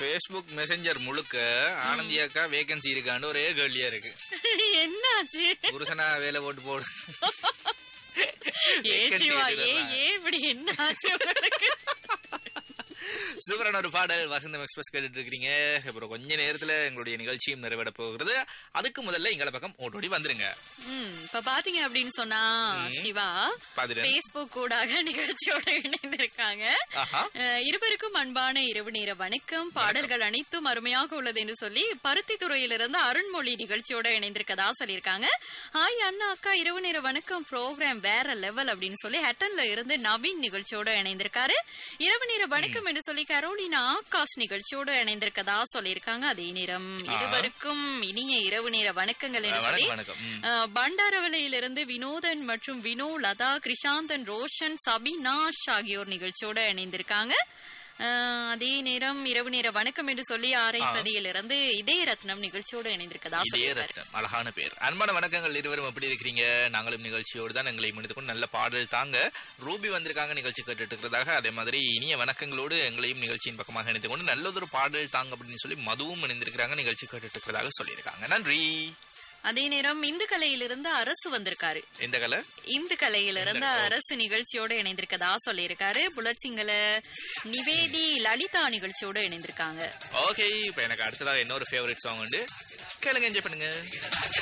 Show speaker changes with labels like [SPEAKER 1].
[SPEAKER 1] Facebook messenger முழுக்க ஆனந்தி அக்கா vacancy இருக்கான்னு ஒரே கேள்வியா இருக்கு
[SPEAKER 2] என்னாச்சு
[SPEAKER 1] புருஷனா வேலை போட்டு போடு
[SPEAKER 2] ஏ
[SPEAKER 1] Vacancy
[SPEAKER 2] சிவா ஏ
[SPEAKER 1] இருக்குதா?
[SPEAKER 2] ஏ இப்படி என்னாச்சு உங்களுக்கு
[SPEAKER 1] சூப்பரான ஒரு பாடல் வசந்தம் எக்ஸ்பிரஸ் கேட்டுட்டு இருக்கிறீங்க அப்புறம் கொஞ்ச நேரத்துல எங்களுடைய நிகழ்ச்சியும் நிறைவேற போகிறது அதுக்கு முதல்ல எங்களை பக்கம் ஓட்டோடி வந்துருங்க
[SPEAKER 2] ம், இப்ப பாத்தீங்க அப்படின்னு சொன்னா சிவா
[SPEAKER 1] பாத்துட்டேன்.
[SPEAKER 2] பேஸ்புக் கூடாக நிகழ்ச்சியோட இணைந்திருக்காங்க
[SPEAKER 1] ஆஹா
[SPEAKER 2] அஹ், இருவருக்கும் அன்பான இரவு நேர வணக்கம் பாடல்கள் அனைத்தும் அருமையாக உள்ளது என்று சொல்லி பருத்தி துறையிலிருந்து அருண்மொழி நிகழ்ச்சியோட இணைந்திருக்கதா சொல்லியிருக்காங்க ஹாய் அண்ணா அக்கா இரவு நேர வணக்கம் ப்ரோக்ராம் வேற லெவல் அப்படின்னு சொல்லி ஹெட்டன்ல இருந்து நவீன் நிகழ்ச்சியோட இணைந்திருக்காரு இரவு நேர வணக்கம் என்று சொல்லி கரோலினா ஆகாஷ் நிகழ்ச்சியோட இணைந்திருக்கதா சொல்லியிருக்காங்க அதே நேரம் இருவருக்கும் இனிய இரவு நேர வணக்கங்கள் என்று சொல்லி
[SPEAKER 1] வணக்கம் வணக்கம் ம்.
[SPEAKER 2] அஹ், பண்டாரவளையிலிருந்து வினோதன் மற்றும் வினோ லதா கிருஷாந்தன் ரோஷன் சபினாஷ் ஆகியோர் நிகழ்ச்சியோட இணைந்திருக்காங்க அஹ், அதே நேரம் இரவு நேர வணக்கம் என்று சொல்லி ஆரைப்பதியிலிருந்து இதய ரத்னம் நிகழ்ச்சியோட இணைந்திருக்கதா
[SPEAKER 1] இதே
[SPEAKER 2] சொல்லியிருக்காரு
[SPEAKER 1] ரத்னம் அழகான பேர் அன்பான வணக்கங்கள் இருவரும் எப்படி இருக்கிறீங்க நாங்களும் நிகழ்ச்சியோடு தான் எங்களை முடித்துக் கொண்டு நல்ல பாடல் தாங்க ரூபி வந்திருக்காங்க நிகழ்ச்சி கேட்டுட்டு இருக்கிறதாக அதே மாதிரி இனிய வணக்கங்களோடு எங்களையும் நிகழ்ச்சியின் பக்கமாக இணைத்துக் கொண்டு நல்லதொரு பாடல் தாங்க அப்படின்னு சொல்லி மதுவும் இணைந்திருக்கிறாங்க நிகழ்ச்சி கேட்டுட்டு இருக்கிறதாக சொல்லியிருக்காங்க நன்றி
[SPEAKER 2] அதே நேரம் இந்து கலையிலிருந்து அரசு வந்திருக்காரு
[SPEAKER 1] எந்த கலை
[SPEAKER 2] இந்து கலையிலிருந்து அரசு நிகழ்ச்சியோட இணைந்திருக்கதா சொல்லியிருக்காரு புலர்சிங்கல நிவேதி லலிதா நிகழ்ச்சியோட இணைந்திருக்காங்க
[SPEAKER 1] ஓகே இப்போ எனக்கு அடுத்ததாக இன்னொரு ஃபேவரட் சாங் உண்டு கேளுங்க என்ஜாய் பண்ணுங்க